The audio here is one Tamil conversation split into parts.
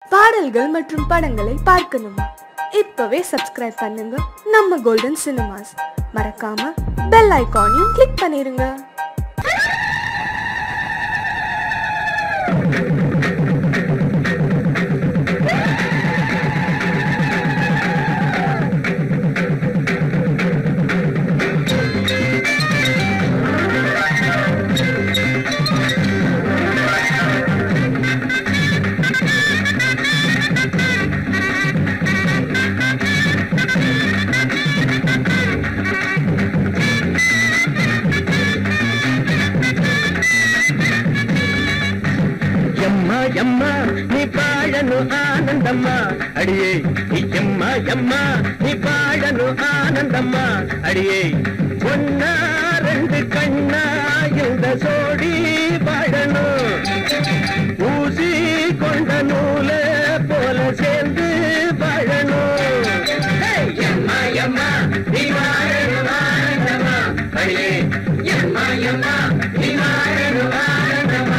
பாடல்கள் மற்றும் படங்களை பார்க்கணுமா இப்பவே சப்ஸ்கிரைப் பண்ணுங்க நம்ம கோல்டன் சினிமாஸ் மறக்காம பெல் ஐகானையும் கிளிக் பண்ணிருங்க ఎమ్మా ఎమ్మా నీ పాడను ఆనందమ్మా అడియే ఎమ్మా ఎమ్మా నీ పాడను ఆనందమ్మా అడియే ஒன்னா ரெண்டு கண்ணா இந்த சோடி பாடனு ஊசி கொண்ட நூல போல சேர்ந்து பாடணும் எம்மா எம்மா நீ வாழணும் ஆனந்தமா அடியே எம்மா எம்மா நீ வாழணும் ஆனந்தமா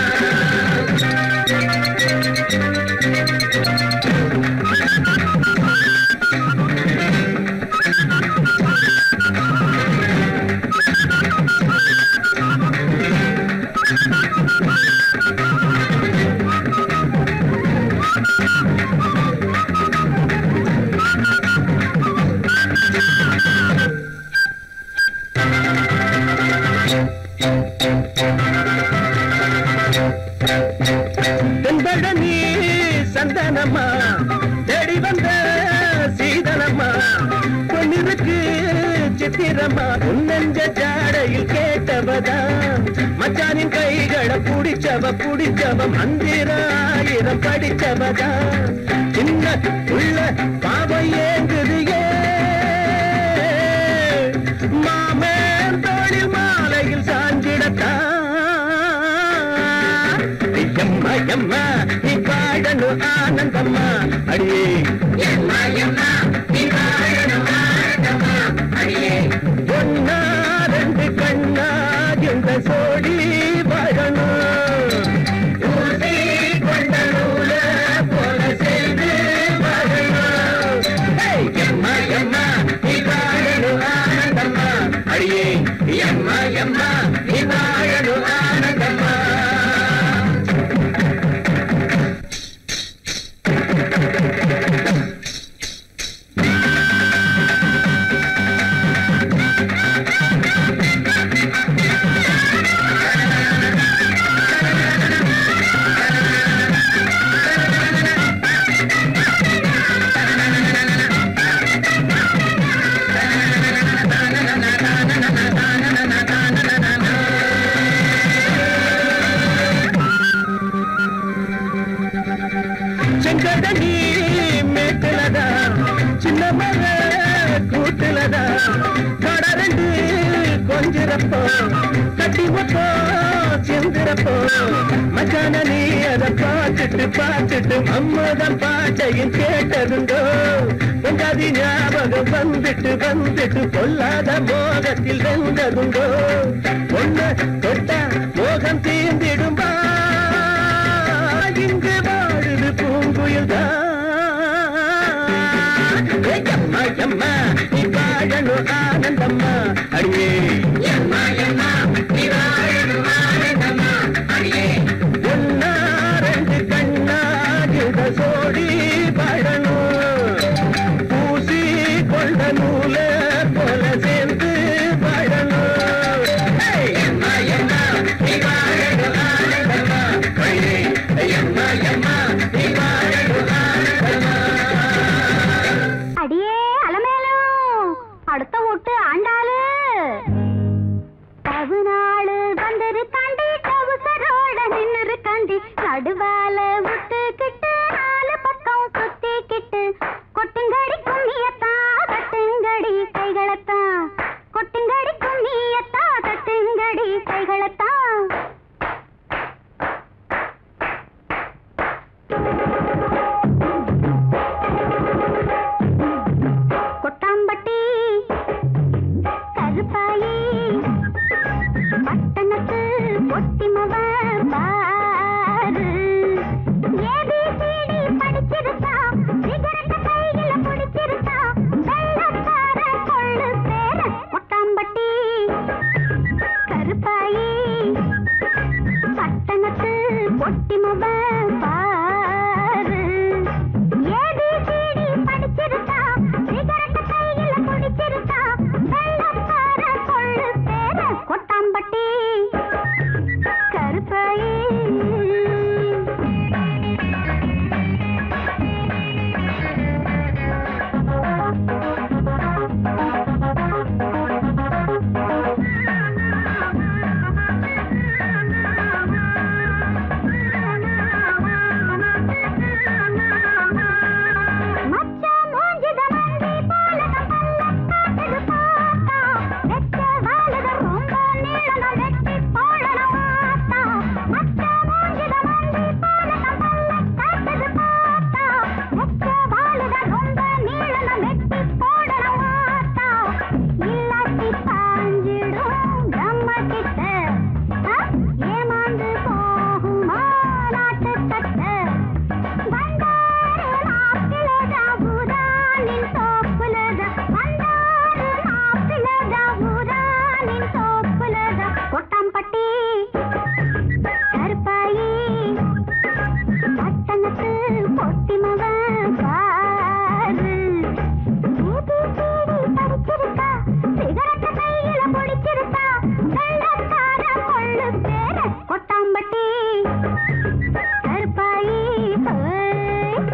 தென்பழனி சந்தனம்மா தேடி வந்த சீதனம்மா பொன்னிருக்கு சித்திரம்மா உன்னெஞ்ச ஜாடையில் கேட்டவதான் மச்சானின் கைகளை புடிச்சவ புடிச்சவ மந்திராயிரம் படிச்சவதான் சின்ன உள்ள பாவம் ஏங்குது மாமேன் தோழில் மாலையில் சாஞ்சிடத்தான் எம்மா எம்மா நீ பாடனு ஆனந்தம்மா அடியே எம்மா எம்மா நீ பாடனு ஆனந்தம்மா அடியே ஒன்னா ரெண்டு கண்ணா இந்த சோடி வாழணும் ஊசி கொண்ட நூல போல சேர்ந்து வாழணும் ஏய், எம்மா எம்மா நீ பாடனு ஆனந்தம்மா அடியே எம்மா எம்மா நீ வாழனு ஆனந்தம்மா செங்கடனி மேட்டுலதா சின்ன மக கூட்டுலதா கடரண்டு கொஞ்சிறப்போ கட்டி ஒப்போ செந்திரப்போ மச்சான நீ அதை பார்த்துட்டு பார்த்துட்டு மம்மதம் பாட்டையும் கேட்டதுண்டோ பொங்காதி ஞாபகம் வந்துட்டு வந்துட்டு பொல்லாத மோகத்தில் வெந்ததுண்டோ பொண்ணு தொட்டா மோகம் தீர்ந்திடும்பா இங்கு வாழுது பூங்குயில் எம்மா எம்மா நீ வாழணும் ஆனந்தம்மா அடியே எம்மா எம்மா நீ வாழணும் ஆனந்தம்மா அடியே ஒன்னா ரெண்டு கண்ணா இந்த சோடி வாழணும் பூசி கொண்ட நூல போல சேர்ந்து வாழணும் ஏய், எம்மா எம்மா நீ வாழணும் ஆனந்தம்மா அடியே எம்மா எம்மா நீ வாழணும் ஆனந்தம்மா அடியே அலமேலும் அடுத்த வீட்டு ஆண்டாளு தவுநாளு வந்திரு தாண்டி டவுசரோட நின்னுரு காண்டி நடுவால விட்டுக்கிட்டு நாலு பக்கம் சுத்திக்கிட்டு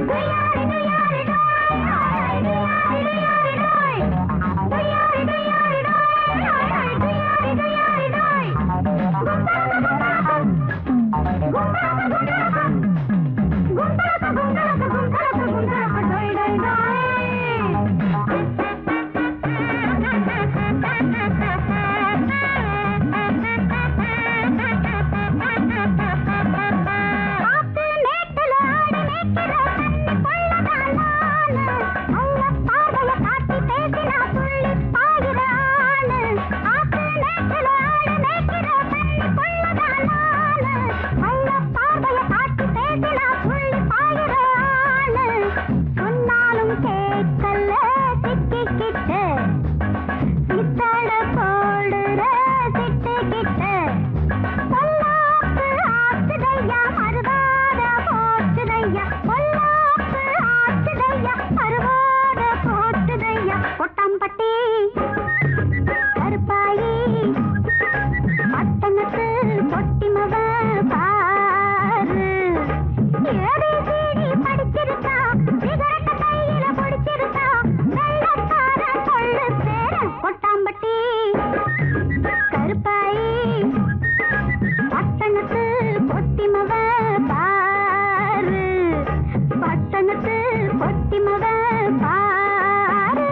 சொன்னாலும் கேட்கல திக்கிக்கிட்டு சித்தட போடுற சிட்டுக்கிட்டு பொல்லாப்பு ஆச்சுதையா மறுவாத போச்சுதையா பொல்லாப்பு ஆச்சுதையா மறுவாத போச்சுதையா பொட்டாம்பட்டி கருப்பாயி பட்டணத்து பொட்டிமவ பாரு ஏபிசிடி படிச்சிருக்கா சிகரெட்ட கையில பிடிச்சிருக்கா வெள்ளக்கார சொல்லு பேர பொட்டாம்பட்டி கருப்பாயி பட்டணத்து பொட்டிமவ பாரு பட்டணத்து பொட்டிமவ பாரு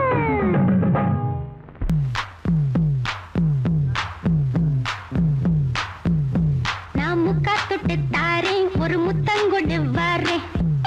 நான் முக்கா தொட்டு தாரேன் ஒரு முத்தங்கொண்டு வரேன்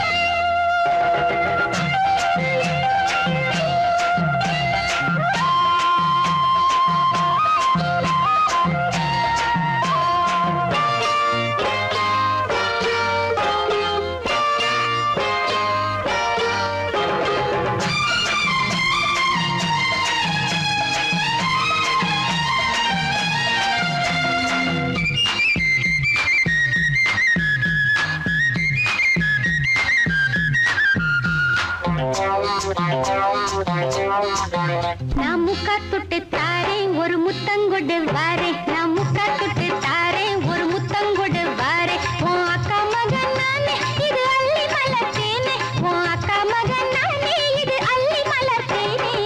நான் முக்கா தொட்டு தாரேன் ஒரு முத்தங்கொடு வாரே நான் முக்கா தொட்டு தாரேன் ஒரு முத்தங்கொடு வாரே உன் அக்கா மகன் நானே இது அள்ளி மலர்த்தேனே உன் அக்கா மகன் நானே இது அள்ளி மலர்த்தேனே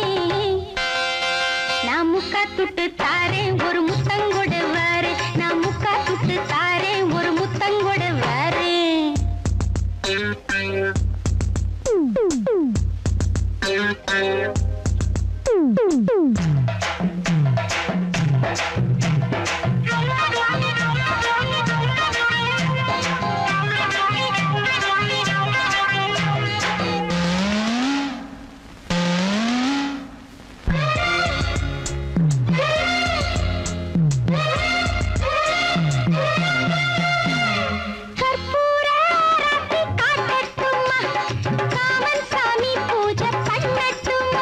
நான் முக்கா தொட்டு தாரேன் ஒரு முத்தங்கொடு வாரே நான் முக்கா தொட்டு தாரேன் ஒரு முத்தங்கொடு வாரே கற்பூர ஆரத்தி காட்டட்டுமா காமன் சாமி பூஜை பண்ணட்டுமா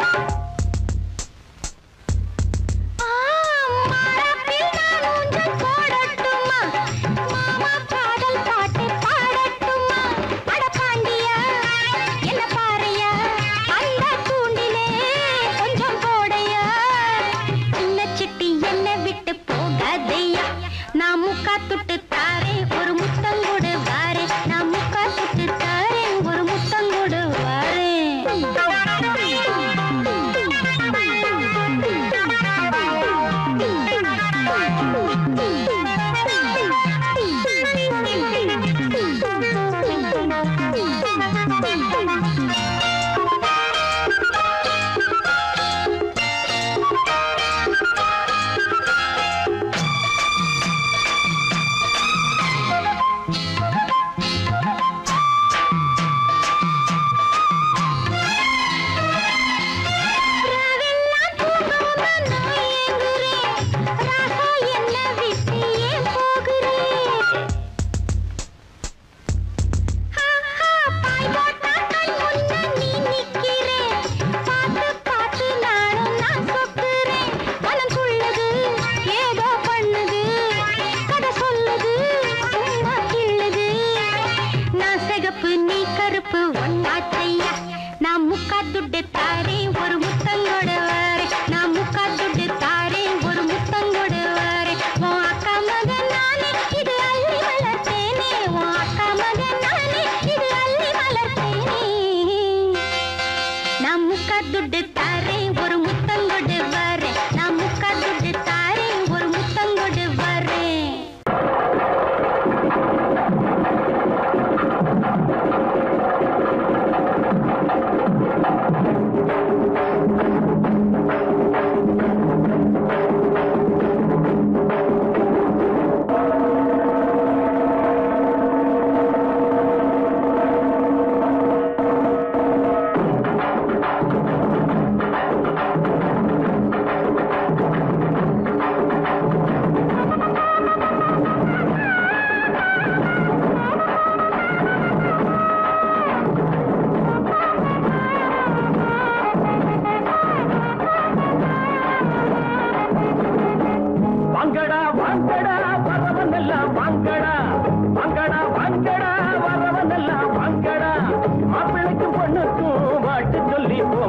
ஆ, மாறாப்பில் நான் ஊஞ்சல் போடட்டுமா மாமா காதல் பாட்டு பாடட்டுமா அட பாண்டியா என்ன பாறையா அந்த கூண்டிலே கொஞ்சம் போடையா சின்ன சிட்டி என்ன விட்டு போகாதையா நான் முக்கா தொட்டு தாரேன் ஒரு முத்தங்கொடு வாரே நான் முக்கா தொட்டு தாரேன் ஒரு முத்தங்கொடு ராவெல்லாம் தூங்காம நான் ஏங்குறேன். ராசா என்னை விட்டு ஏன் போகிறேன்? ஆஹா, பாய் போட்டா கண் முன்ன நீ நிக்கிறே. பார்த்து பார்த்து நானும் நான் சொக்குறேன். மனம் துள்ளுது, ஏதோ பண்ணுது. கதை சொல்லுது, சும்மா கிள்ளுது. நான் சிகப்பு நீ கருப்பு ஒன்னாச்சையா நான் முக்கா துட்டு தாரேன் ஒரு முத்தங்கோடு வாரே நான் முக்கா துட்டு தாரேன் ஒரு முத்தங்கோடு வாரே உன் அக்கா மகன் நானே இது அள்ளி மலர்த்தேனே உன் அக்கா மகன் நானே இது அள்ளி மலர்த்தேனே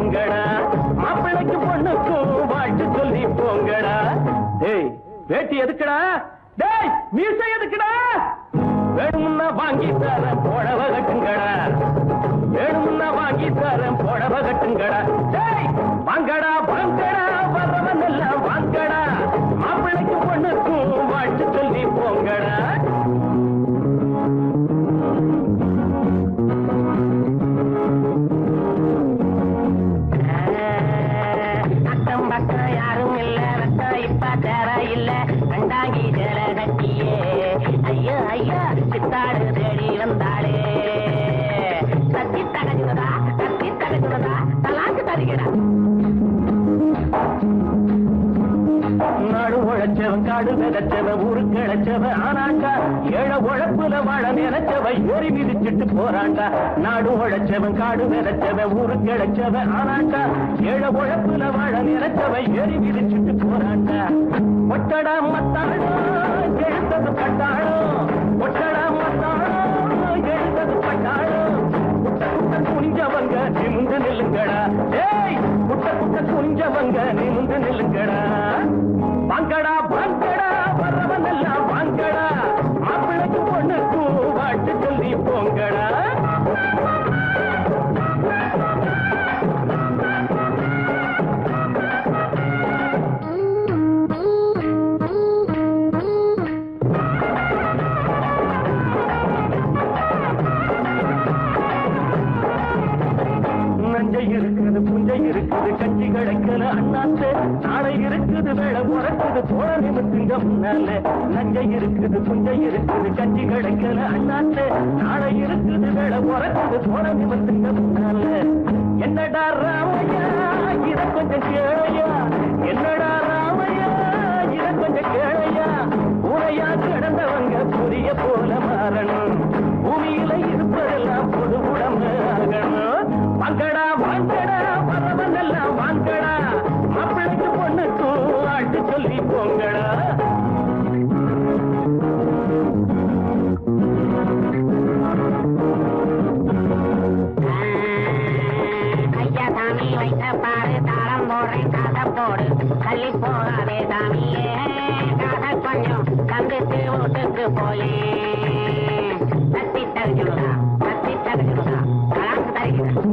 கட்டுங்கடா மாப்பிள்ளைக்கு பொண்ணுக்கும் வாழ்த்து சொல்லி போங்கடா டேய் வேட்டி எதுக்குடா டேய் மீசை எதுக்குடா வேணும்னா வாங்கி தரேன் புடவை கட்டுங்கடா வேணும்னா வாங்கி தரேன் புடவை கட்டுங்கடா டேய் வாங்கடா வாங்கடா வரவன் எல்லாம் வாங்கடா மாப்பிள்ளைக்கு பொண்ணுக்கும் வாழ்த்து சொல்லி போங்கடா அக்கம் பக்கம் யாரும் இல்ல ரத்தம் இப்ப தேர இல்ல கண்டாங்கி ஜல கட்டியே ஐயோ ஐயோ சித்தாடு தேடி வந்தாளே கத்தி தகச்சுதா கத்தி தகச்சுதா தலாக்கு தருகிறா நாடு உழைச்சவன் காடு விதைச்சவன் ஊரு கிழச்சவன் ஆனாண்டா ஏழ உழைப்புல வாழ நினைச்சவன் ஏறி மிதிச்சிட்டு போறாண்டா நாடு உழைச்சவன் காடு விதைச்சவன் ஊரு கிழச்சவன் ஆனாண்டா ஏழ உழைப்புல வாழ நினைச்சவன் ஏறி மிதிச்சிட்டு போறாண்டா ஒட்டடா மத்தாளோ எழுந்தது பட்டாளோ ஒட்டடா மத்தாளோ எழுந்தது பட்டாளோ குட்ட குட்ட குனிஞ்சவங்க நிமிந்து நில்லுங்கடா ஏய் குட்ட குட்ட குனிஞ்சவங்க நிமிந்து நில்லுங்கடா வாங்கடா வாங்கடா வரவன் எல்லாம் வாங்கடா மாப்பிள்ளைக்கு பொண்ணுக்கும் வாட்டு சொல்லி போங்கடா நஞ்சை இருக்குது புஞ்சை இருக்குது கட்சி கிடைக்கல அண்ணாத்து நாளை இருக்குது வேலை உறக்குது போல நிமித்துங்க முன்னால நஞ்சை இருக்குது புஞ்சை இருக்குது கட்சி கிடைக்கல அண்ணாத்து நாளை இருக்குது வேலை உறக்குது போல நிமித்துங்க முன்னால என்னடா ராமையா இத கொஞ்சம் கேளையா என்னடா ராமையா இத கொஞ்சம் கேளையா உரையா கிடந்தவங்க புரிய போல மாறணும் பூமியில இருப்பதெல்லாம் பொது உடம்பு ஆகணும் வாங்கடா வாங்கடா வரவன் எல்லாம் வாங்கடா மாப்பிள்ளைக்கு பொண்ணுக்கும் ஆட்டு சொல்லி போங்கடா ஐயா சாமி வைத்த பாரு தாளம் போடுறேன் காசை போடு தள்ளி போகாதே சாமியே காசை கொஞ்சம் தந்துட்டு வீட்டுக்கு போயே தத்தி தரிச்சுடுதா தத்தி தரிச்சுடுதா கலாக்கு தரிக்கிறேன்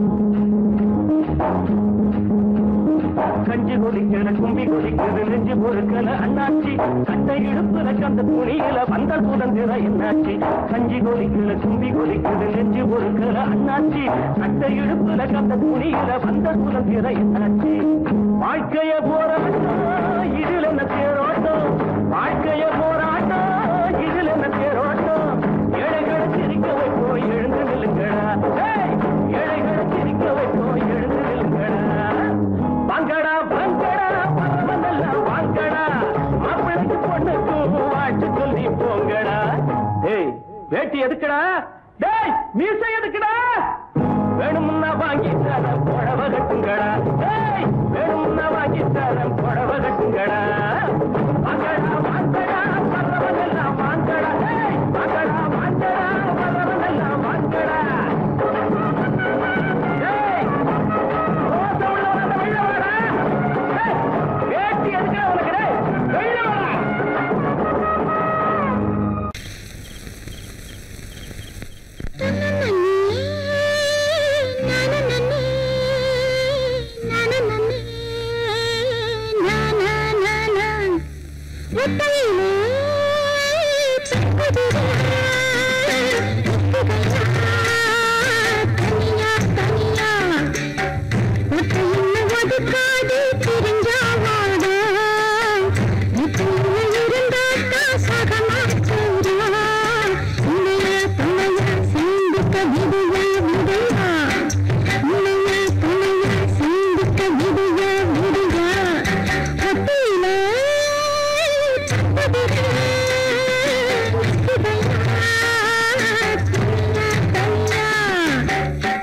கஞ்சி கொதிக்கல கும்பி கொதிக்குது நெஞ்சு பொறுக்கல அண்ணாச்சி கட்டை இடுப்புல கந்த துணியில வந்த சுதந்திர என்னாச்சி கஞ்சி கொதிக்கல கும்பி கொதிக்குது நெஞ்சு பொறுக்கல அண்ணாச்சி கட்டை இடுப்புல கந்த துணியில வந்த சுதந்திர என்னாச்சி வாழ்க்கைய போராட்டம் இதில் என்ன தேரோட்டம் வாழ்க்கைய போராட்டம் இதில் என்ன தேரோட்டம் ஏழைகளை சிரிக்க வைப்போம் எழுந்து நில்லுங்கடா ஏய், ஏழைகளை சிரிக்க வைப்போம் எழுந்து நில்லுங்கடா வாங்கடா வாங்கடா பரவதெல்லாம் வாங்கடா மாப்பிள்ளைக்கு பொண்ணுக்கும் வாழ்த்து சொல்லி போங்கடா டேய் வேட்டி எதுக்குடா டேய் மீசை எதுக்குடா வேணும்னா வாங்கி தரேன் புடவை கட்டுங்கடா டேய் வேணும்னா வாங்கி தரேன் புடவை கட்டுங்கடா வாங்கடா வாங்கடா பரவதெல்லாம் வாங்கடா டேய் வாங்கடா வாங்கடா பரவதெல்லாம் வாங்கடா டேய் ரோசம் உள்ளவன வெளில வாடா. ஏய், வேட்டி எதுக்குடா உனக்கு டேய்? வெளில வாடா. ஒதுக்காது தெரிஞ்சாவாடா இருந்தாக்கா சகமா சேரா உன்னைய துணைய சிந்திக்க விடிய விடியா உன்னைய துணைய சிந்திக்க விடிய விடியா ஒத்தியிலே தப்பதிரே தனியா தனியா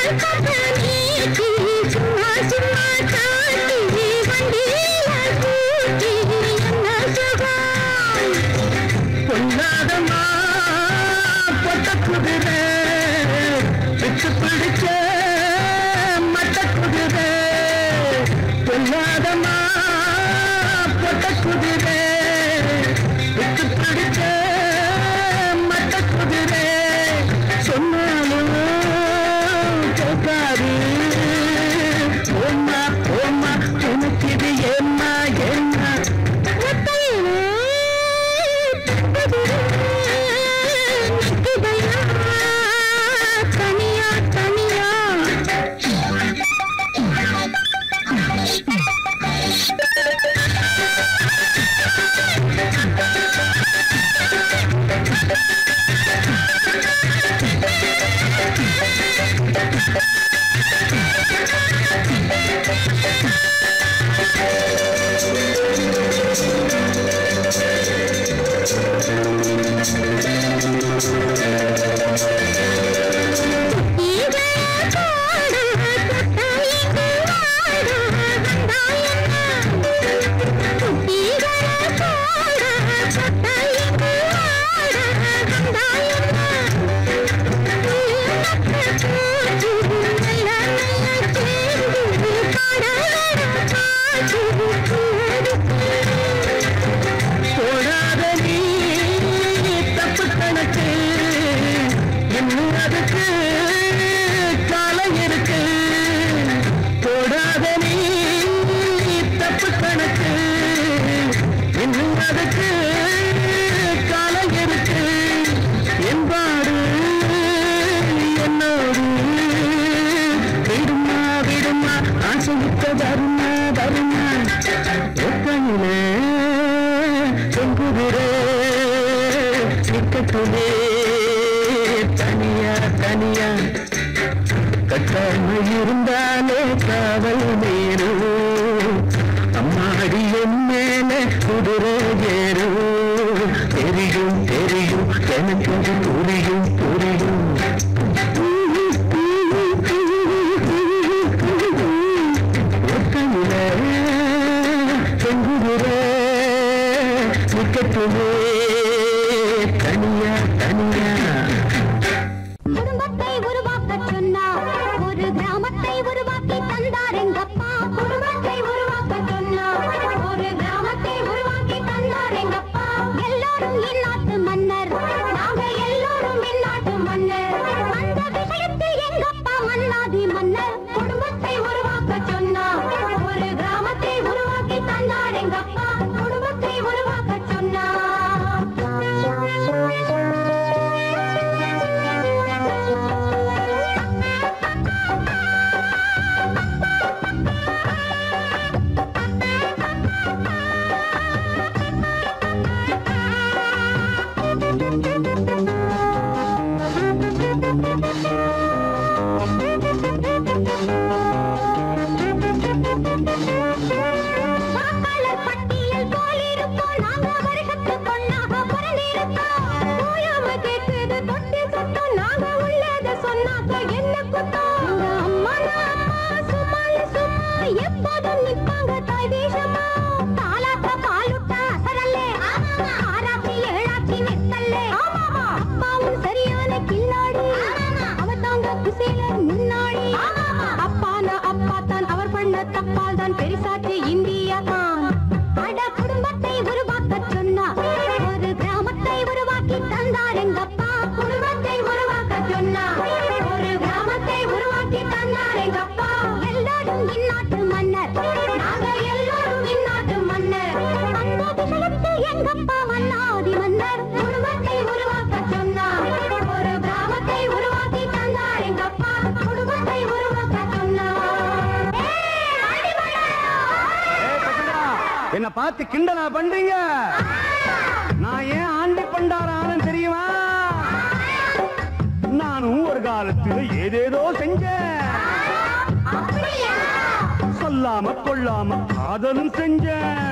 பொல்லாதமா பொட்ட குதிரை விட்டு பிடிச்ச மட்ட குதிரை பொல்லாதமா பொட்ட குதிரை விட்டு பிடிச்ச மட்ட குதிரை சொன்னாலும் கேட்காது ஓமா ஓமா உனக்கு இது ஏம்மா ஏம்மா தனியா தனியா போடாத நீ தப்பு கணக்கு இன்னும் அதுக்கு காலம் இருக்கு போடாத நீ தப்பு கணக்கு இன்னும் அதுக்கு காலம் இருக்கு என்பாடு என்னோடு விடுமா விடுமா ஆசைமிக்க வருமா வருமா ஒப்பனிலே செங்குதிரே நிக்கட்டுமே தனியா தனியா கட்டாம இருந்தாலே காவல் நேரும் அம்மாடி என் மேல குதிரை ஏறும் தெரியும் தெரியும் எனக்கு அது புரியும் புரியும் ஒத்தமிழ செங்குதிரை நிக்கட்டுமே தனியா தனியா குடும்பத்தை உருவாக்க சொன்னா ஒரு கிராமத்தை உருவாக்கி தந்தார் எங்கப்பா குடும்பத்தை உருவாக்க சொன்னா ஒரு கிராமத்தை உருவாக்கி தந்தார் எங்கப்பா எல்லாரும் இந்நாட்டு மன்னர் நாங்க எல்லாரும் இந்நாட்டு மன்னர் அந்த விஷயத்தில் எங்கப்பா மன்னாதி மன்னர் குடும்பத்தை உருவாக்க சொன்னா ஒரு கிராமத்தை உருவாக்கி தந்தார் எங்கப்பா குடும்பத்தை உருவாக்க சொன்னா வாக்காளர் பட்டியல் போலிருக்கோம் நாங்க வருஷத்துக்கு ஒண்ணாக பிறந்திருக்கோம். ஓயாம கேக்குது தொட்டி சத்தம், நாங்க உள்ளத சொன்னாக்க என்ன குத்தம்? எங்க அம்மானா அம்மா, சும்மாலு சும்மா, எப்போதும் நிப்பாங்க தாய் தேசமா. தாலாட்ட பாலுட்ட அசரல்லே, ஆறாச்சி ஏழாச்சி நெத்தல்லே. அப்பாவும் சரியான கில்லாடி அவர் தாங்க குசேலர் முன்னாடி அப்பானா அப்பா தான் அவர் பண்ண தப்பால் தான் பெரிசாச்சு இந்தியா தான் அட குடும்பத்தை உருவாக்க சொன்னா ஒரு கிராமத்தை உருவாக்கி தந்தார் எங்கப்பா குடும்பத்தை உருவாக்க சொன்னா ஒரு கிராமத்தை உருவாக்கி தந்தார் எங்கப்பா எல்லாரும் இந்நாட்டு மன்னர் நாங்க எல்லாரும் இந்நாட்டு மன்னர் அந்த விஷயத்தில் எங்கப்பா மன்னாதி மன்னர் குடும்பத்தை உருவாக்க சொன்னார் ஒரு கிராமத்தை உருவாக்கி தந்தார் எங்கப்பா குடும்பத்தை உருவாக்க சொன்னார் ஏய், ஆண்டிமலா! என்ன பார்த்து கிண்டலா பண்றீங்க நான் ஏன் ஆண்டி பண்டாரான்னு தெரியுமா நானும் ஒரு காலத்துல ஏதேதோ செஞ்சேன் அப்படியா? சொல்லாம கொள்ளாம காதலும் செஞ்சேன்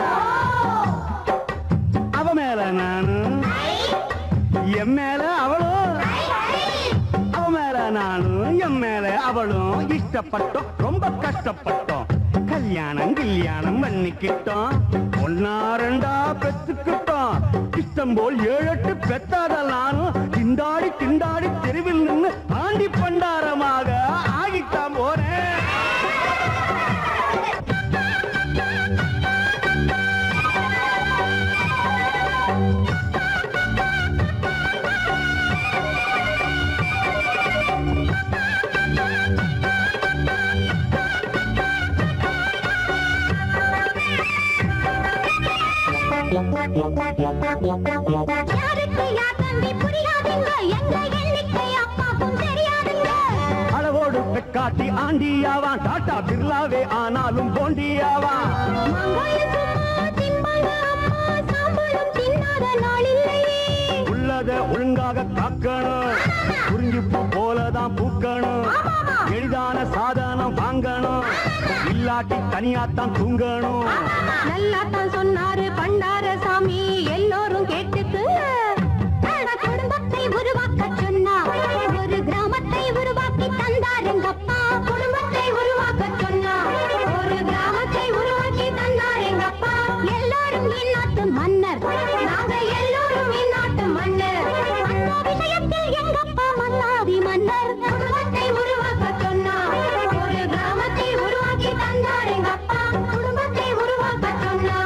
அவ மேல நானு என் மேல அவளும் அவ மேல நானும் என் மேல அவளும் இஷ்டப்பட்டோம் ரொம்ப கஷ்டப்பட்டோம் கல்யாணம் கல்யாணம் பண்ணிக்கிட்டோம் ஒன்னா ரெண்டா பெத்துக்கிட்டோம் இஷ்டம் போல் ஏழு எட்டு பெத்தாத நானும் திண்டாடி திண்டாடி தெருவில் நின்று ஆண்டி பண்டாரமாக ஆகிட்டான் போறேன் யாருக்கு யார் தம்பி புரியாதுங்க எங்க எண்ணிக்கை அப்பாக்கும் தெரியாதுங்க அளவோடு பெக்காட்டி ஆண்டியாவான் டாட்டா பிர்லாவே ஆனாலும் போண்டியாவான் மங்காயம் சும்மா திம்பாங்க அம்மா சாம்பலும் தின்னாத நாள் இல்லையே உள்ளத ஒழுங்காக காக்கணும் புரிஞ்சுப்பு போலதான் பூக்கணும் எளிதான சாதனம் வாங்கணும் இல்லாட்டி தனியாத்தான் தூங்கணும் நல்லா தான் சொன்னாரு பண்டார சாமி எல்லோரும் கேட்டுக்கு குடும்பத்தை உருவாக்க சொன்னா ஒரு கிராமத்தை உருவாக்கி தந்தார் எங்கப்பா குடும்பத்தை உருவாக்க சொன்னா ஒரு கிராமத்தை உருவாக்கி தந்தார் எங்கப்பா எல்லாரும் இந்நாட்டு மன்னர் நாங்க எல்லோரும் இந்நாட்டு மன்னர் அண்ணா விஷயத்தில் எங்கப்பா மன்னாதி மன்னர் குடும்பத்தை உருவாக்க சொன்னார் ஒரு கிராமத்தை உருவாக்கி தந்தார் எங்கப்பா குடும்பத்தை உருவாக்க சொன்னார்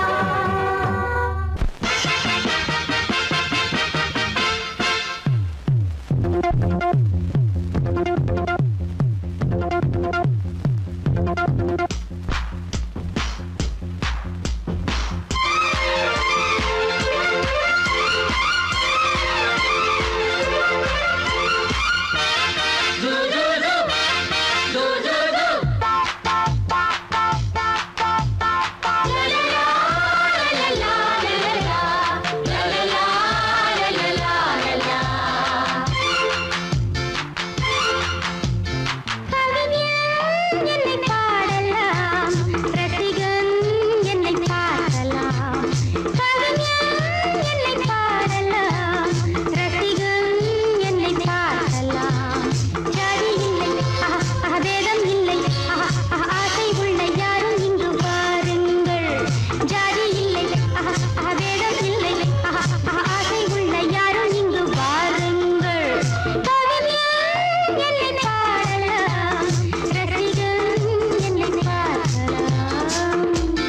கவிஞன் என்னை பாடலாம் ரசிகன் என்னை பார்க்கலாம் கவிஞன் என்னை பாடலாம் ரசிகன் என்னை பார்க்கலாம் ஜாதி இல்லை ஆஹா, ஆஹா, வேதம் இல்லை ஆஹா, ஆஹா, ஆசை உள்ள யாரும் இங்கு பாருங்கள் ஜாதி இல்லை ஆஹா, ஆஹா, வேதம் இல்லை ஆஹா, ஆஹா, ஆசை உள்ள யாரும் இங்கு பாருங்கள் கவிஞன் என்னை பாடலாம் ரசிகன் என்னை பார்க்கலாம்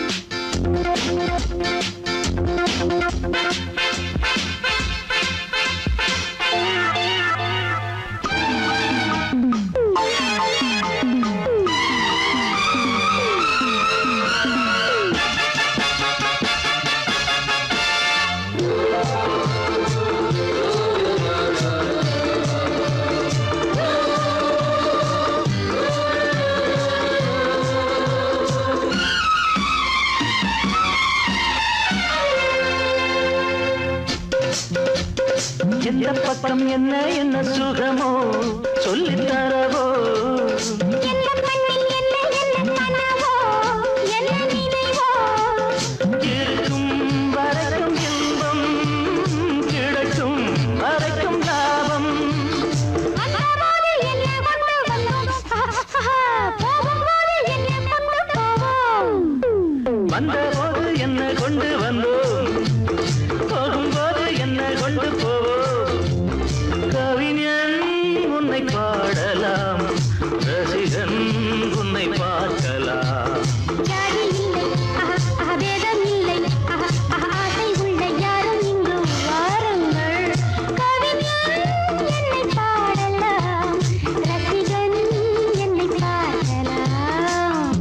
எந்த பக்கம் என்ன என்ன சுகமோ சொல்லித் தரவோ என்ன கண்ணில் என்ன என்ன கனவோ என்ன நினைவோ இருக்கும் வரைக்கும் இன்பம் கிடைக்கும் வரைக்கும் லாபம் வந்தபோது என்ன கொண்டு வந்தோம் போகும்போது என்ன கொண்டு போவோம் வந்தபோது என்ன கொண்டு வந்தோம் போகும்போது என்ன கொண்டு போவோம் கவிஞன் உன்னை பாடலாம் ரசிகன் உன்னை பார்க்கலாம் ஜாதி இல்லை ஆஹா, ஆஹா, வேதம் இல்லை ஆஹா, ஆஹா, ஆசை உள்ள யாரும் இங்கு வாருங்கள் கவிஞன் என்னை பாடலாம் ரசிகன் என்னை பார்க்கலாம்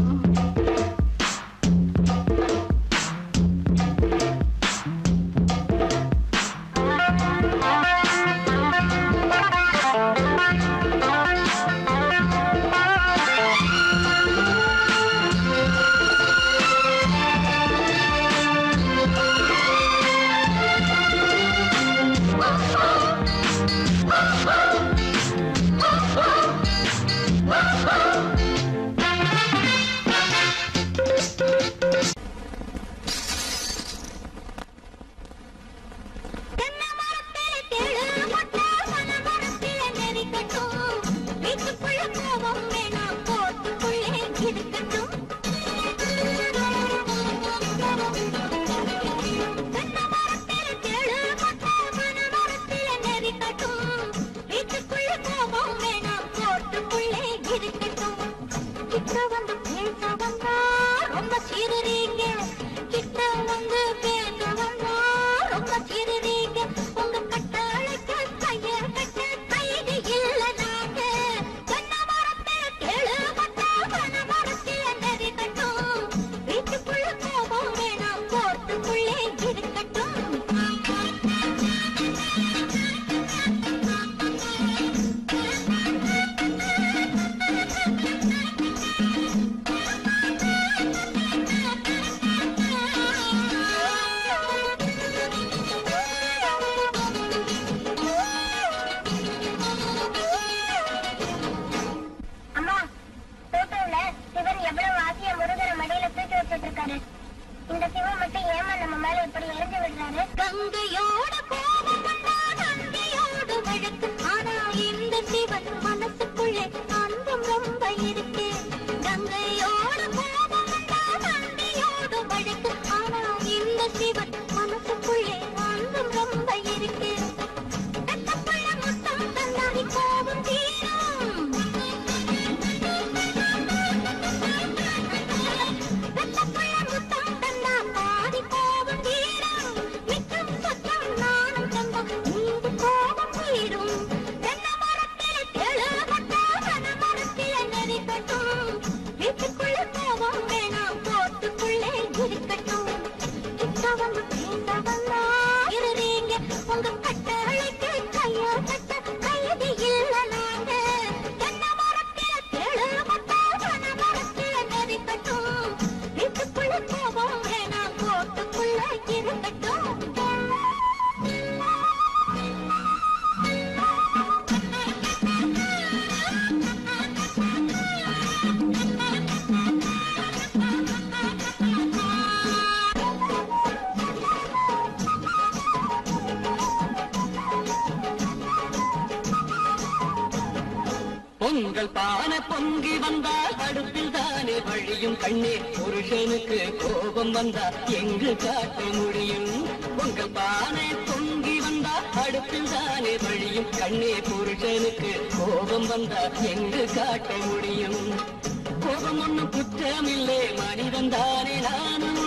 பொங்கல் பானை பொங்கி வந்தால் அடுப்பில் தானே வழியும் கண்ணே புருஷனுக்கு கோபம் வந்தா எங்கு காட்ட முடியும் பொங்கல் பானை பொங்கி வந்தா அடுப்பில் தானே வழியும் கண்ணே புருஷனுக்கு கோபம் வந்தா எங்கு காட்ட முடியும் கோபம் ஒண்ணும் குற்றமில்லை மனிதன் தானே நானும்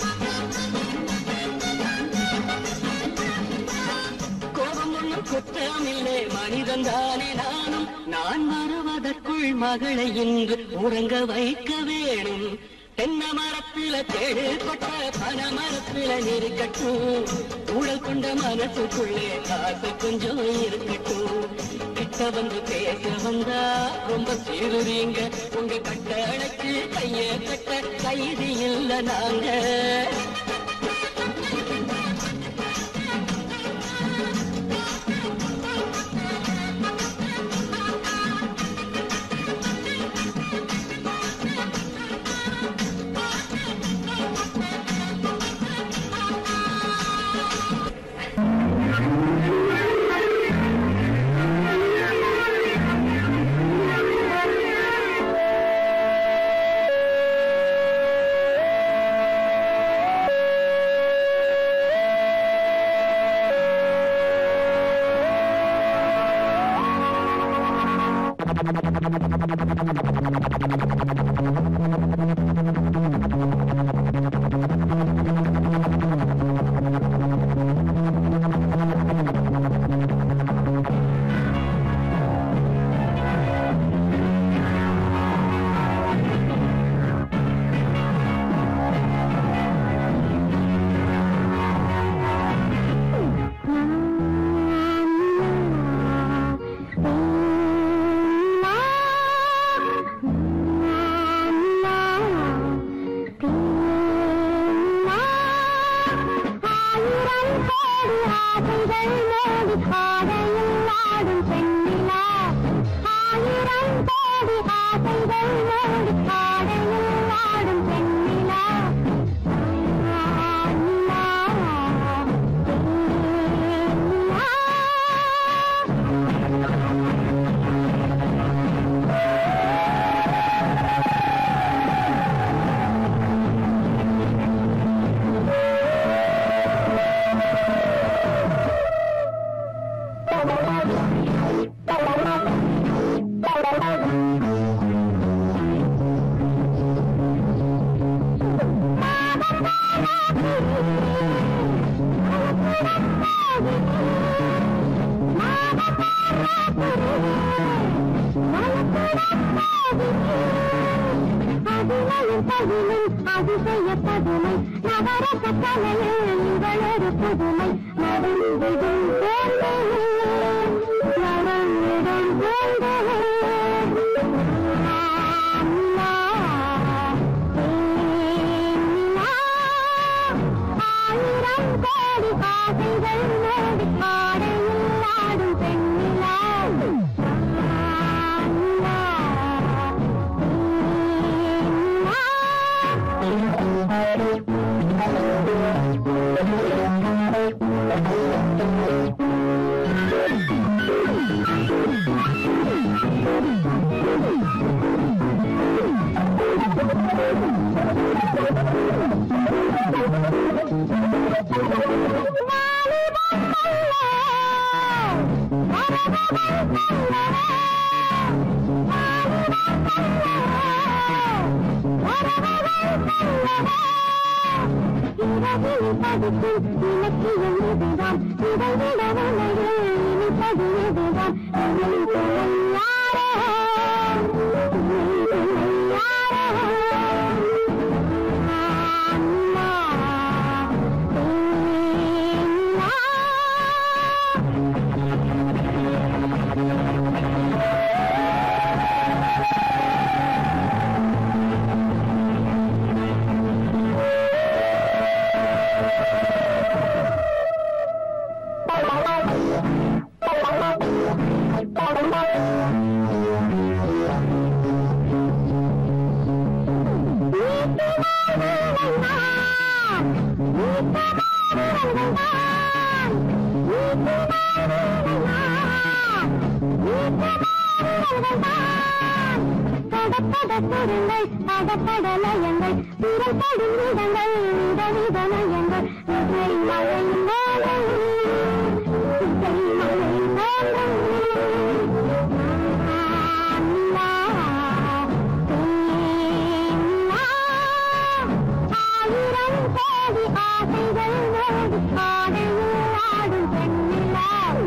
கோபம் ஒண்ணும் குற்றமில்லை மனிதன் தானே நானும் நான் வருவதற்குள் மகளை இன்று உறங்க வைக்க வேணும் தென்ன மரத்தில தேடு கொட்ட பன மரத்தில நெருக்கட்டும் ஊழல் கொண்ட மனசுக்குள்ளே காசு கொஞ்சம் இருக்கட்டும் கிட்ட வந்து பேச வந்தா ரொம்ப சீருறீங்க உங்க கட்டளைக்கு கைய கட்ட கைது இல்ல நாங்க அதிசயப்பதுமை நவரச கலையில் உங்களொரு புதுமை நடந்திடும் சேர்ந்தே நடந்திடும் சேர்ந்தே ஆயிரம் கோடி ஆசைகள் மோடி ஆடையில் ஆடும் பெண்ணிலா இலக்கியம் இதுதான் இதைவிட உலகில் இனிப்பது இதுதான் இணை துணை யாரோ இணை துணை யாரோ அம்மா தேனா Thank you. படப்பட பொருளை படப்பட லயங்கள் பிறப்படும் இடங்கள் விதவித நயங்கள் இசை மழை மேலை இசை மழை மேலை ஆயிரம் கோடி ஆசைகள் ஓடி ஆடையில் ஆடும் பெண்ணிலா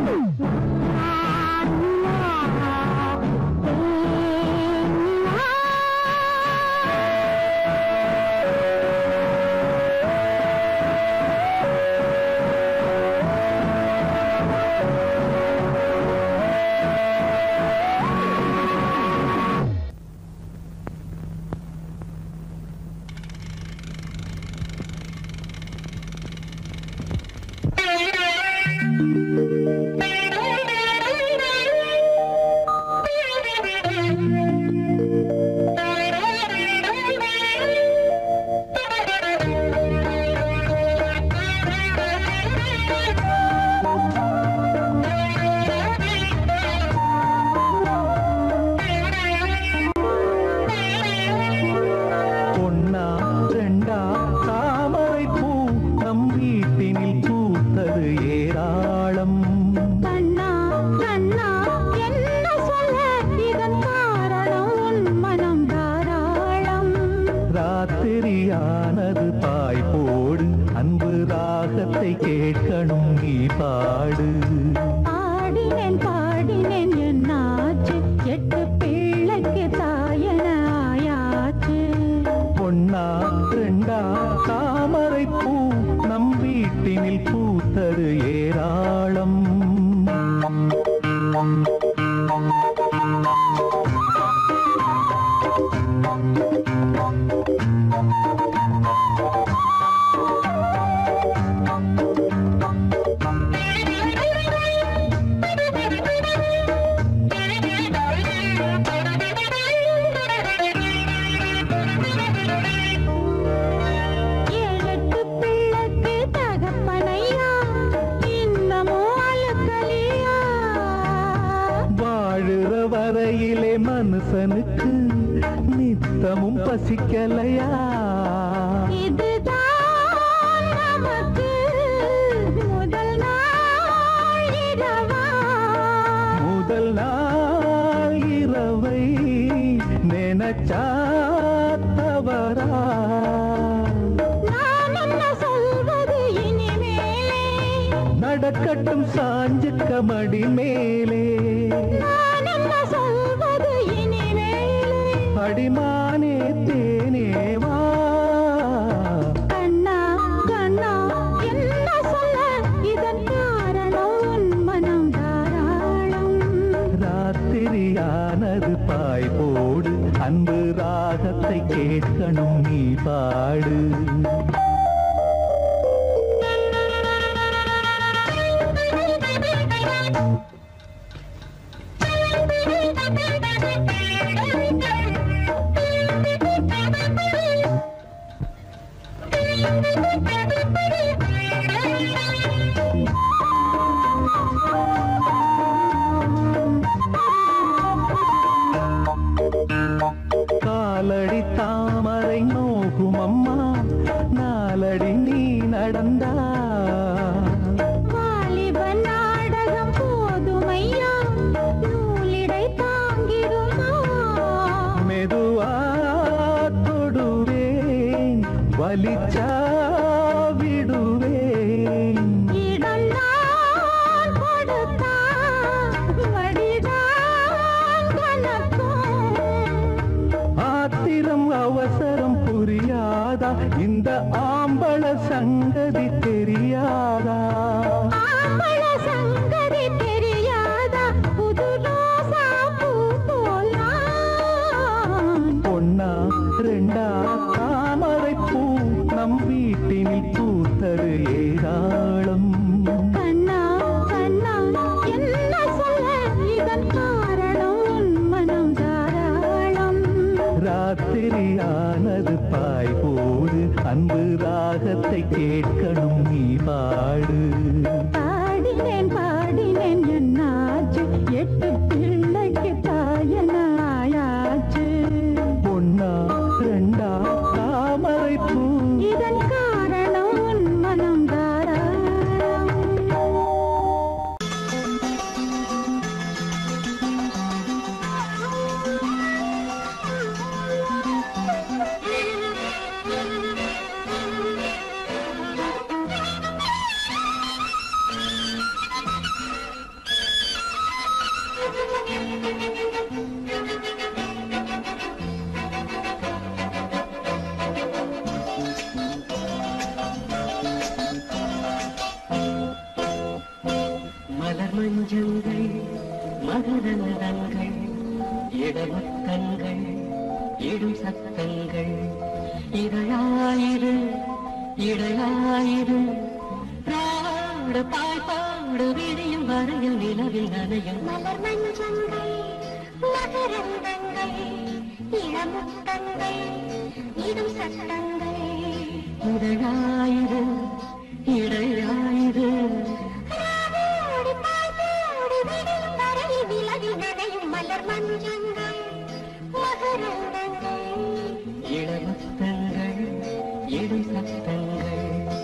பொன்னா ரெண்டா தாமரை பூ நம் வீட்டினில் பூத்தது ஏராளம் கண்ணா கண்ணா என்ன சொல்ல இதன் காரணம் உன் மனம் தாராளம் ராத்திரியானது பாய் போடு அன்பு ராகத்தை கேட்கணும் நீ பாடு ஆடினேன் பாடினேன் என்னாச்சு எட்டு பிள்ளைக்கு தாயன ஆயாச்சு பொன்னா ரெண்டா தாமரை பூ நம் வீட்டினில் பூத்தது ஏராளம் ஏழெட்டு பிள்ளைக்கு தகப்பனையா இன்னமும் அழுக்கலியா வாழுற வரையிலே மனுஷனுக்கு நித்தமும் பசிக்கலையா இதுதான் நமக்கு முதல் நாள் இரவா முதல் நாள் இரவை நினைச்சா தவறா நான் என்ன சொல்வது இனிமேலே நடக்கட்டும் சாஞ்சு கமடி மேலே நான் என்ன சொல்வது இனிமேலே அடிமானே தேனேவா கண்ணா கண்ணா என்ன சொல்ல இதன் காரணம் உன் மனம் தாராளம் ராத்திரியானது பாய் போடு அன்பு ராகத்தை கேட்கணும் நீ பாடு காலடி தாமரை நோகும் அம்மா நாலடி நீ நடந்தா வாலிப நாடகம் போதுமையா நூலிடை தாங்கிடுமா மெதுவா தொடுவேன் வலிச்சா விடுவேன் இடம் நான் கொடுத்தா வடிதான் கணக்கும் ஆத்திரம் அவசரம் புரியாதா இந்த ஆம்பள சங்கதி தெரியாதா ஆம்பள சங்கதி தெரியாதா புது ரோசா பூ போலாம் பொன்னா ரெண்டா தாமரை பூ நம் வீட்டினில் பூத்தது ஏராளம் கண்ணா கண்ணா என்ன சொல்ல இதன் காரணம் உன் மனம் தாராளம் ராத்திரியானது பாய் போடு அன்பு ராகத்தை கேட்கணும் நீ பாடு பாடினேன் பாடினேன் என்னாச்சு எட்டு பிள்ளைக்கு தாயன இடமுத்தங்கள் இடும் சத்தங்கள் இதழாயிரு இடையாயிரு ராடு பாய் பாடு விடியும் வரையில் நிலவில் நனையும் மலர் மஞ்சங்கள் மகரந்தங்கள் இளமுத்தங்கள் இடும் சட்டங்கள் இதழாயிரு இடையாயிரு ராவோடு பாய்வோடு விடியும் வரையில் விலகி நனையும் மலர் மஞ்சங்கள் மகரந்தங்கள் இளமுத்தங்கள் இடும் சத்தங்கள்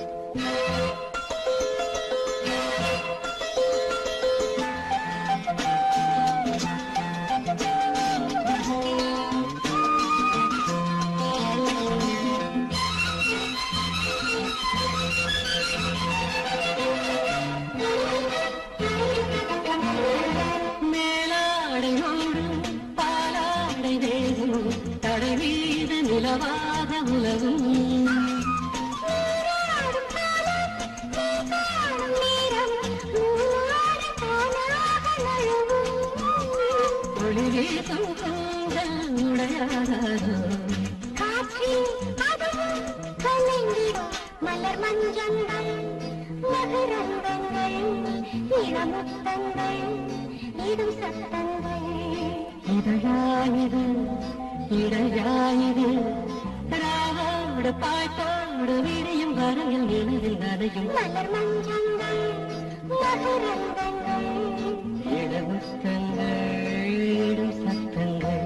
மேலாடை ஓடும் பாலாடை வேகும் தடை மீது நிலவாக உலகும் நீராடும் காலம் நீ காணும் நேரம் நூலாடு தானாக நழுவும் ஒளி வீசும் கூந்தல் உடையாதோ காற்றில் அதுவும் கலைந்திடும் மலர் மஞ்சங்கள் மகரந்தங்கள் இளமுத்தங்கள் இடும் சத்தங்கள் இதழாயிரு இடையாயிரு ராவோடு பாய்த்தோடு விடியும் வரையில் நிலவில் நனையும் மலர் மஞ்சங்கள் மகரந்தங்கள் இளமுத்தங்கள் இடும் சத்தங்கள்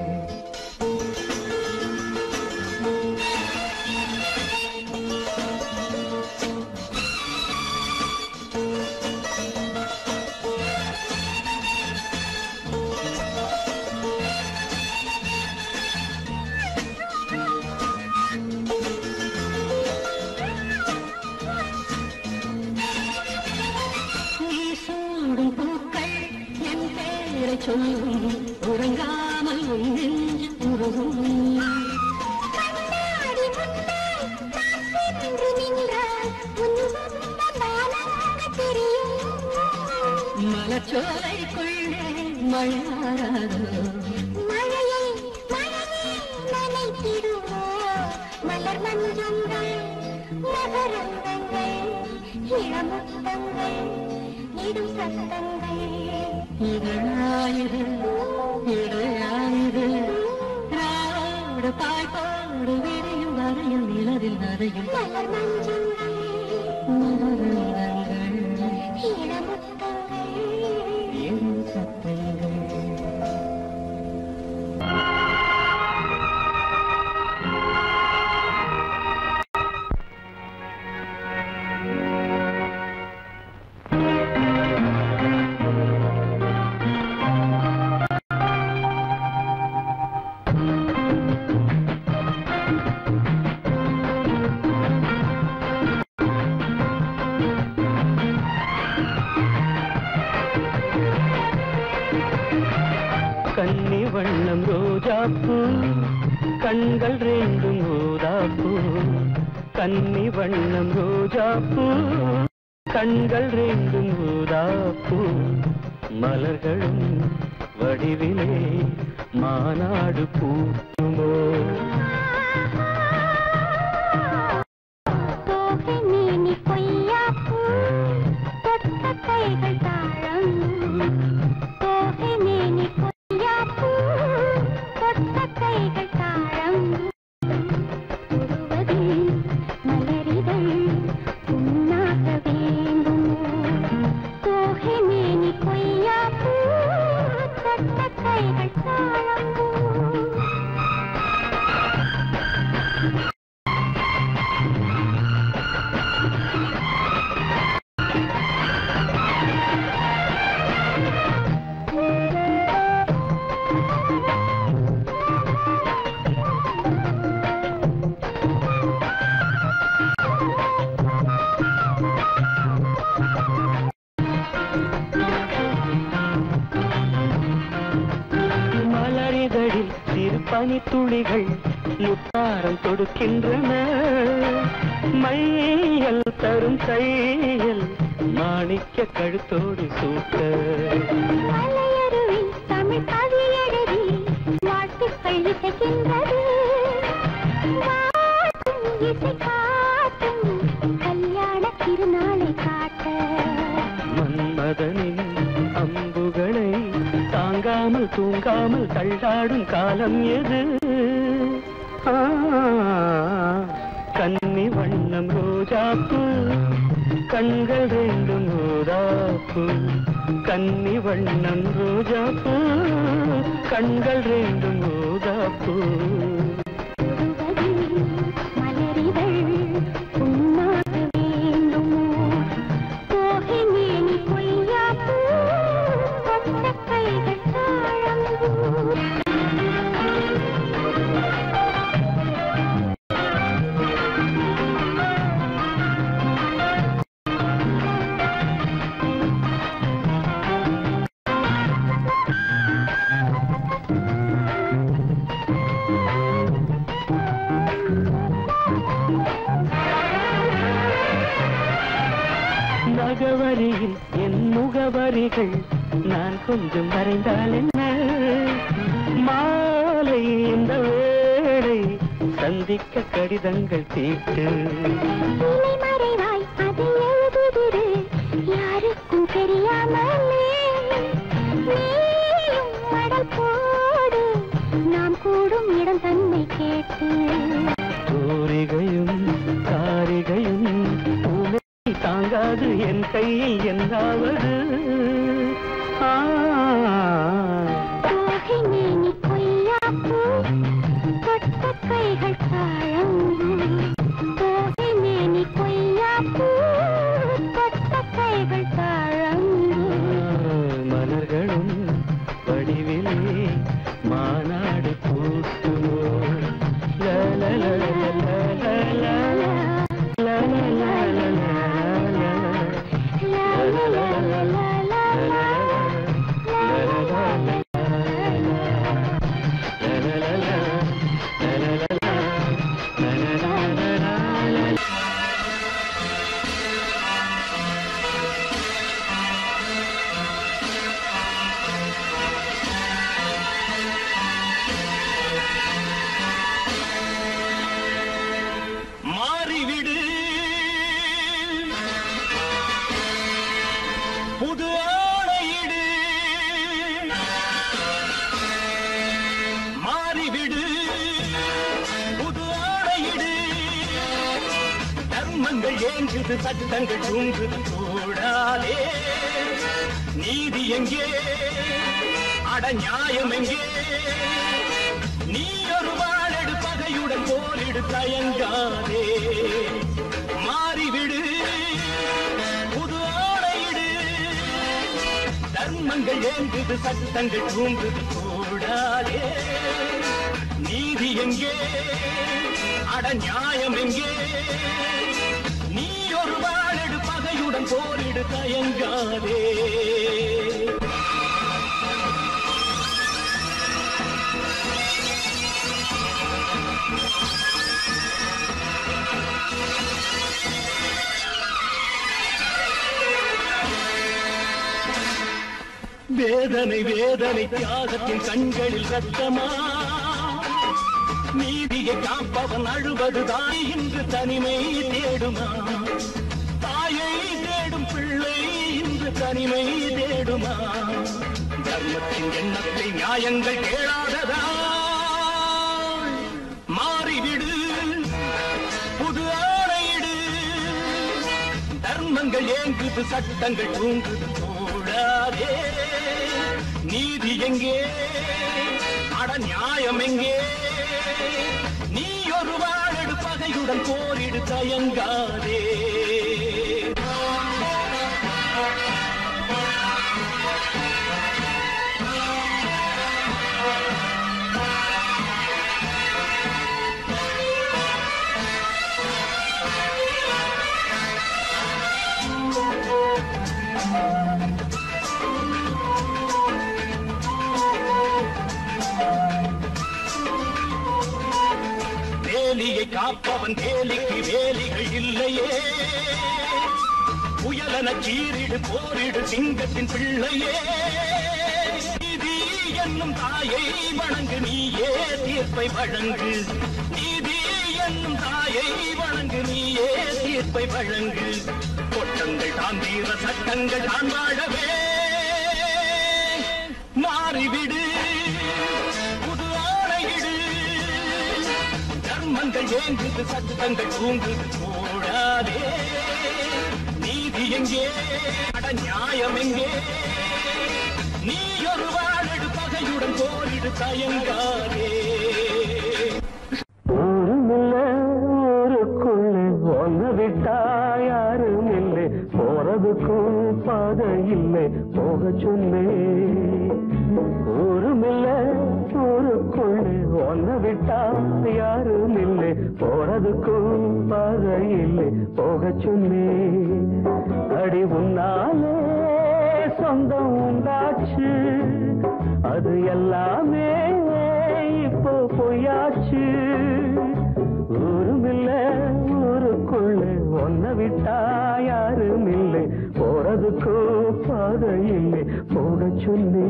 நீ சூடும் பூக்கள் என் பேரை சொல்லும் உறங்காமல் உன் நெஞ்சு உருகும் கண்ணாடி முன்னால் நான் சென்று நின்றால் உன் முகம் தானாக தெரியும் மலச்சோலைக்குள்ளே மழையாராதோ மழையை மழையை நனைத்திடுவோ மலர் மஞ்சங்கள் மகரந்தங்கள் இளமுத்தங்கள் இடும் சத்தங்கள் இதழாயிரு இடையாயிரு ராவோடு பாய்ப்பாடு விடியும் வரையில் நிலவில் நரையும் மலர் மஞ்சங்கள் மலரந்தங்கள் இளமுத்தங்கள் இரு சத்தங்கள் கன்னி வண்ணம் ரோஜாப்பூ கண்கள் ரெண்டும் ஊதாப்பூ கன்னி வண்ணம் ரோஜாப்பூ கண்கள் ரெண்டும் ஊதாப்பூ மலர்களும் வடிவிலே மாநாடு பூமோ தோகை மேனி கொய்யாப்பூ தொட்ட கைகள் தாழம் தோகை மேனி கொய்யாப்பூ தொட்ட கைகள் தாழம் தொடுவதில் மலரிதழ் உண்ணாக வேண்டும் தோகை மேனி கொய்யாப்பூ தொட்ட கைகள் தாழம் மலரிதழில் சிறு பனித்துளிகள் முத்தாரம் தொடுக்கின்றன மையல் தரும் கையல் மாணிக்க கழுத்தோடு சூட்ட மலையருவி தமிழ் கவி எழுதி பாட்டுக்கள் இசைக்கின்றது வாட்டும் இசை காட்டும் கல்யாண திருநாளை காட்ட மன்மதனின் அம்புகளை தாங்காமல் தூங்காமல் தள்ளாடும் காலம் எது ஆ, கன்னி வண்ணம் ரோஜாப்பு கண்கள் ரெண்டும் ரோதாப்பு கன்னி வண்ணம் ரோஜாப்பு கண்கள் ரெண்டும் ரோதாப்பு தொடுவதில் மலரிதழ் உண்ணாக வேண்டுமோ போகை மேனி பொய்யாப்பூ கொண்ட கைகள் தாழம்பூ நகவரியில் என் முகவரிகள் நான் கொஞ்சம் வரைந்தால் என்ன மாலை இந்த வேளை சந்திக்க கடிதங்கள் தீட்டு இலை மறைவாய் அதை எழுதுதிரு யாருக்கும் தெரியாமலே நீயும் மடல் போடு நாம் கூடும் இடம் தன்னை கேட்டு தூரிகையும் காரிகையும் உமை தாங்காது என் கையை என்னாவது ஆ போகை மேனி கொய்யாப்பூ தொட்ட கைகள் தாழம்பூ போகை மேனி கொய்யாப்பூ தொட்ட கைகள் தாழம்பூ மலர்களும் வடிவிலே மாநாடு பூத்துமோ லா, லா, லா, லா, லா, லா, லா, லா. லா, லா, லா, லா, லா, லா, லா. லா, லா, லா, லா, லா, லா, லா. மாறிவிடு புது ஆடையிடு மாறிவிடு புது ஆடையிடு தர்மங்கள் ஏங்குது சட்டங்கள் தூங்குது கூடாதே நீதி எங்கே அட நியாயம் எங்கே நீ ஒரு வாழெடு பகையுடன் போரிடு தயங்காதே மாறிவிடு புது ஆடையிடு தர்மங்கள் ஏங்குது சட்டங்கள் தூங்குது கூடாதே நீதி எங்கே அட நியாயம் எங்கே நீ ஒரு வாழெடு பகையுடன் போரிடு தயங்காதே வேதனை வேதனை தியாகத்தின் கண்களில் ரத்தமா நீதியை காப்பவன் அழுவது தாய் இன்று தனிமை தேடுமா தாயை தேடும் பிள்ளை இன்று தனிமை தேடுமா தர்மத்தின் எண்ணத்தை நியாயங்கள் கேளாததா மாறிவிடு புது ஆணையிடு தர்மங்கள் ஏங்குது சட்டங்கள் தூங்குது கூடாதே நீதி எங்கே அட நியாயம் எங்கே நீ ஒரு வாழெடு பகையுடன் போரிடு தயங்காதே வேலியை காப்பவன் வேலிக்கு வேலிகள் இல்லையே புயலன சீரிடு போரிடு சிங்கத்தின் பிள்ளையே நீதி என்னும் தாயை வணங்கு நீயே தீர்ப்பை வழங்கு நீதி என்னும் தாயை வணங்கு நீயே தீர்ப்பை வழங்கு கொட்டங்கள் தான் தீர சட்டங்கள் தான் வாழவே மாறிவிடு புது ஆணையிடு தர்மங்கள் ஏங்குது சட்டங்கள் தூங்குது போடாதே நீதி எங்கே அட நியாயம் எங்கே நீ ஒரு வாழடு பகையுடன் போரிடு தயங்காதே ஊருமில்ல ஊருக்குள்ளே ஒன்று விட்டா யாரும் இல்லை போறதுக்கும் பாதை இல்லை போக சொன்னே ஊருமில்ல ஊருக்குள்ளே ஒன்று விட்டா யாரும் இல்லை போறதுக்கும் பாதை இல்லை போக சொன்னே அடி உன்னாலே சொந்தம் உண்டாச்சு அது எல்லாமே இப்போ பொய்யாச்சு ஊருமில்ல ஊருக்குள்ள ஒன்ன விட்டா யாரும் இல்லை போறதுக்கோ பாதை இல்லை போக சொல்லி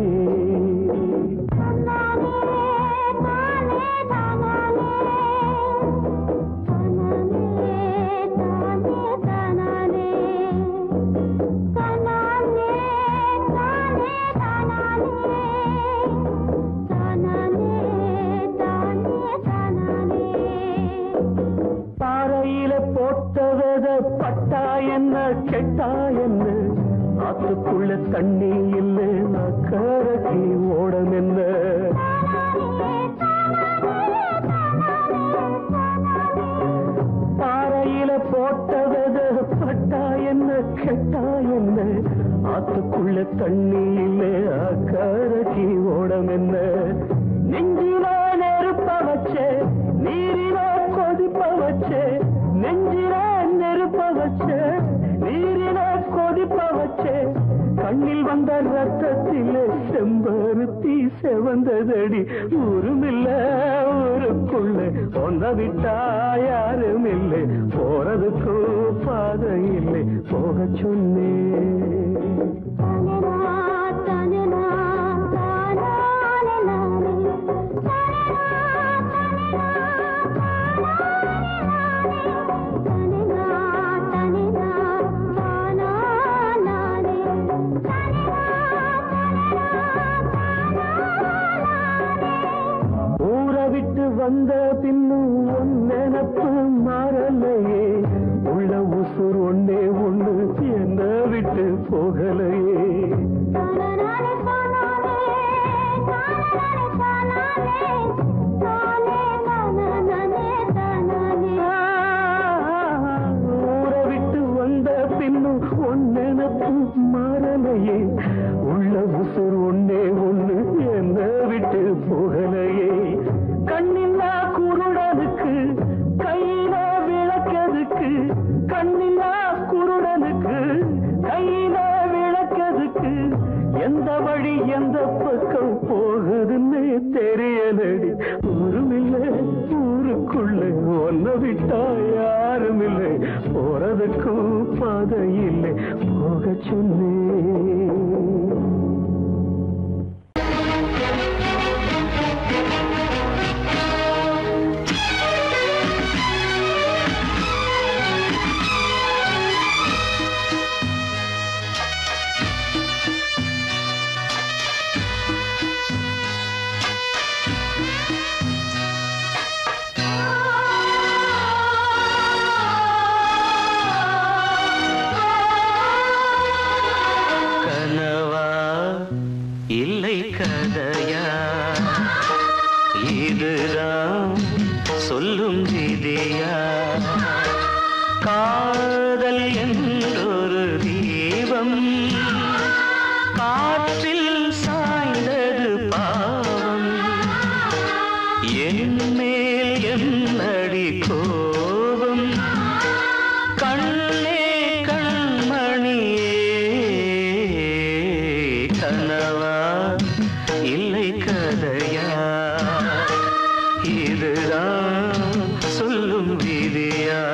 பாறையில போட்ட வித பட்டா என்ன கெட்டா என்ன ஆத்துக்குள்ள தண்ணி இல்லை அக்கறைக்கு ஓடம் என்ன பாறையில போட்ட வித பட்டா என்ன கெட்டா என்ன ஆத்துக்குள்ள தண்ணி இல்லை அக்கறைக்கு ஓடம் என்ன நெஞ்சில நெருப்ப வச்சே நீரில கொதிப்ப வச்சே நெஞ்சில நெருப்ப வச்சே நீரில கொதிப்ப வச்சே கண்ணில் வந்த ரத்தத்திலே செம்பருத்தி செவந்ததடி ஊருமில்ல ஊருக்குள்ள ஒன்ன விட்டா யாரும் இல்லை போறதுக்கும் பாதை இல்லை போக சொன்னேன் ஊரை விட்டு வந்த பின்னும் உன் நினப்பு மாறலையே உள்ள உசுர் ஒன்னே ஒண்ணு என்ன விட்டு போகலையே ஊரை விட்டு வந்த பின்னும் உன் நினப்பு மாறலையே உள்ள உசுர் ஒன்னே ஒண்ணு என்ன விட்டு போகலையே கண்ணில்லா குருடனுக்கு கையில விளக்கதுக்கு கண்ணில்லா குருடனுக்கு கையில விளக்கதுக்கு எந்த வழி எந்த பக்கம் போகுதுன்னு தெரியலடி ஊருமில்லை ஊருக்குள்ள ஒன்ன விட்டா யாரும் இல்லை போறதுக்கும் பாதை இல்லை போக சொன்னேன் கனவா இல்லை கதையா இதுதான் சொல்லும் விதியா காதல் என்றொரு தீபம் காற்றில் சாய்ந்தது பாவம் என் மேல் என்னடி கோபம் கண்ணே கண்மணியே கனவா இல்லை கதையா இதுதான் சொல்லும் விதியா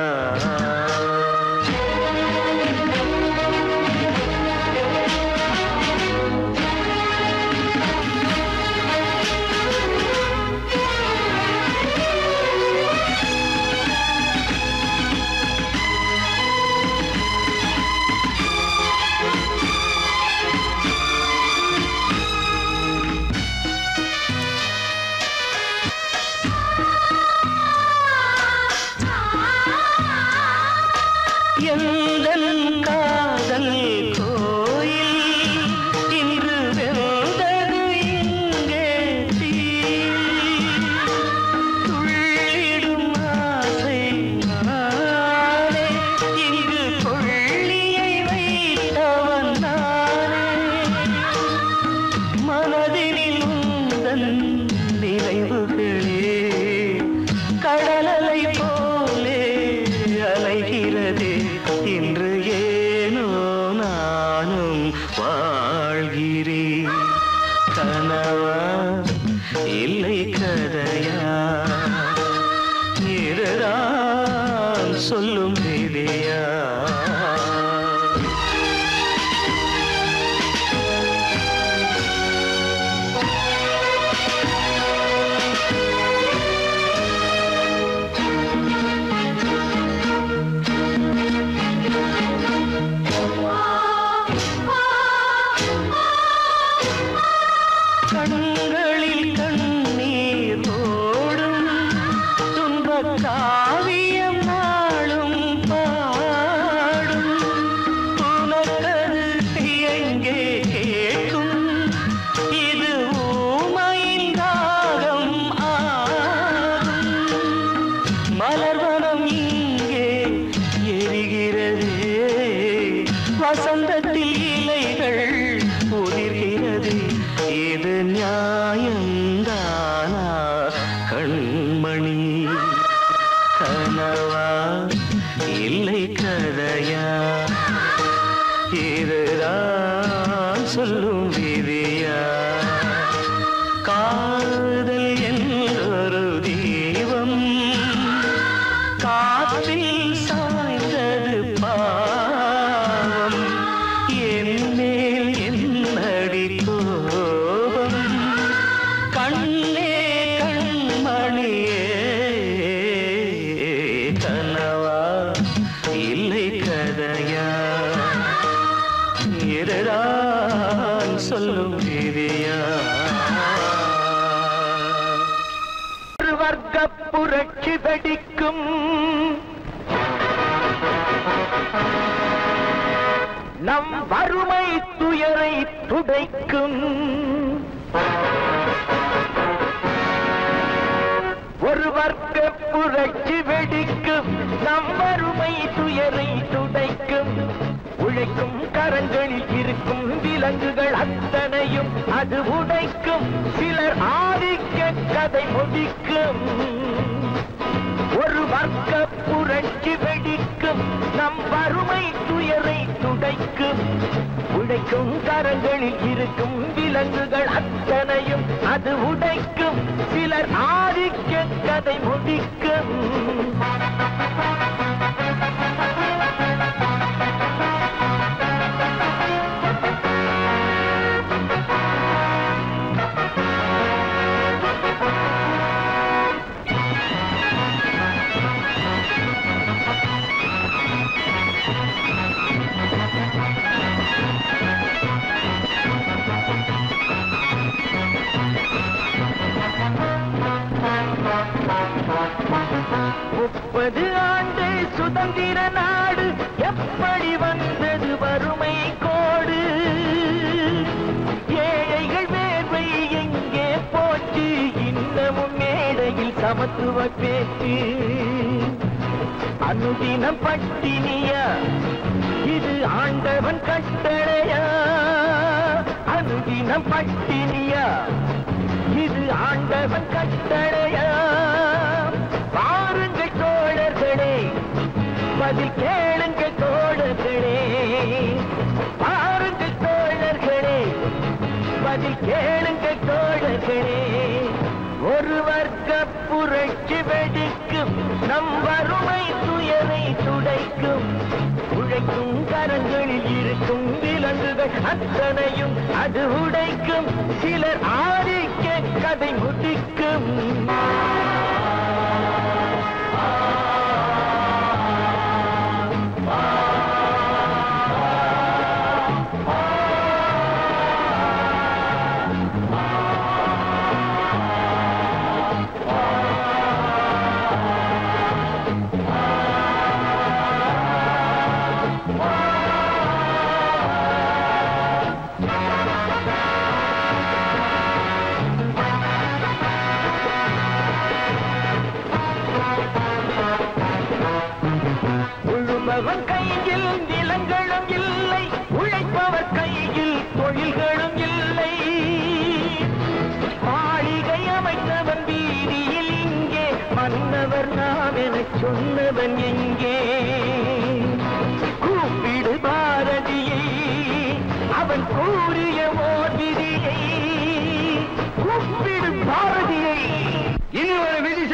கதையா இதுதான் சொல்லும் விதியா கண்களில் கண்ணீர் ஓடும் துன்பக் காவியம் நாளும் பாடும் புலக்கது எங்கே கேட்கும் இது ஊமையின் ராகம் ஆகும் மலர்வனம் இங்கே எரிகிறதே வசந்தத்தில் இலைகள் உதிர்கிறது இது நியாயந்தானா கண்மணி கனவா இல்லை கதையா இதுதான் சொல்லும் விதியா காதல் என்றொரு தீபம் காற்றில் சாய்ந்தது பாவம் என் மேல் என்னடி கோபம் கண்ணே கண்மணியே கனவா இல்லை கதையா இதுதான் சொல்லும் விதியா ஒரு வர்க்க புரட்சி வெடிக்கும் நம் வறுமை துயரை துடைக்கும் ஒரு வர்க்க புரட்சி வெடிக்கும் நம் வறுமை துயரை துடைக்கும் உழைக்கும் கரங்களில் இருக்கும் விலங்குகள் அத்தனையும் அது உடைக்கும் சிலர் ஆதிக்க கதை முடிக்கும் ஒரு வர்க்க புரட்சி வெடிக்கும் நம் வறுமை துயரை துடைக்கும் உடைக்கும் கரங்களில் இருக்கும் விலங்குகள் அத்தனையும் அது உடைக்கும் சிலர் ஆதிக்க கதை முடிக்கும் முப்பது ஆண்டு சுதந்திர நாடு எப்படி வந்தது வறுமை கோடு ஏழைகள் வேர்வை எங்கே போச்சு இன்னமும் மேடையில் சமத்துவ பேச்சு அனுதினம் பட்டினியா இது ஆண்டவன் கட்டளையா அனுதினம் பட்டினியா இது ஆண்டவன் கட்டளையா பாருங்கள் தோழர்களே பதில் கேளுங்கள் தோழர்களே பாருங்கள் தோழர்களே பதில் கேளுங்கள் தோழர்களே ஒரு வர்க்க புரட்சி வெடிக்கும் நம் வறுமை துயரை துடைக்கும் உழைக்கும் கரங்களில் இருக்கும் விலங்குகள் அத்தனையும் அது உடைக்கும் சிலர் ஆதிக்க கதை முடிக்கும் உழுபவன் கையில் நிலங்களும் இல்லை உழைப்பவர் கையில் தொழில்களும் இல்லை மாளிகை அமைத்தவன் வீதியில் இங்கே மன்னவர் நாம் எனச் சொன்னவன் எங்கே கூப்பிடு பாரதியை அவன் கூறிய ஓர் விதியை கூப்பிடு பாரதியை இன்னும்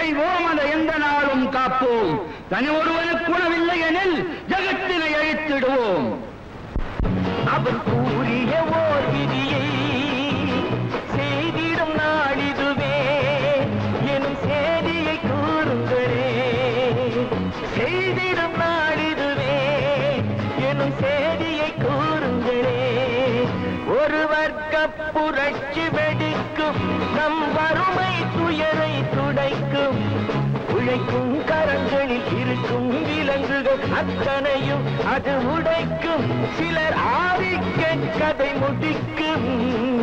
செய்வோம் அதை எந்த நாளும் காப்போம் தனி ஒருவனுக்கு உணவில்லை எனில் ஜகத்தினை அழித்திடுவோம் அவர் கூறிய ஓர் விதியை செய்திடும் நாளிதுவே எனும் செய்தியை கூறுங்களே செய்திடும் நாளிதுவே எனும் செய்தியை கூறுங்களே ஒரு வர்க்க புரட்சி வெடிக்கும் நம் வறுமை துயரை துடைக்கும் உழைக்கும் கரங்களில் இருக்கும் விலங்குகள் அத்தனையும் அது உடைக்கும் சிலர் ஆதிக்க கதை முடிக்கும்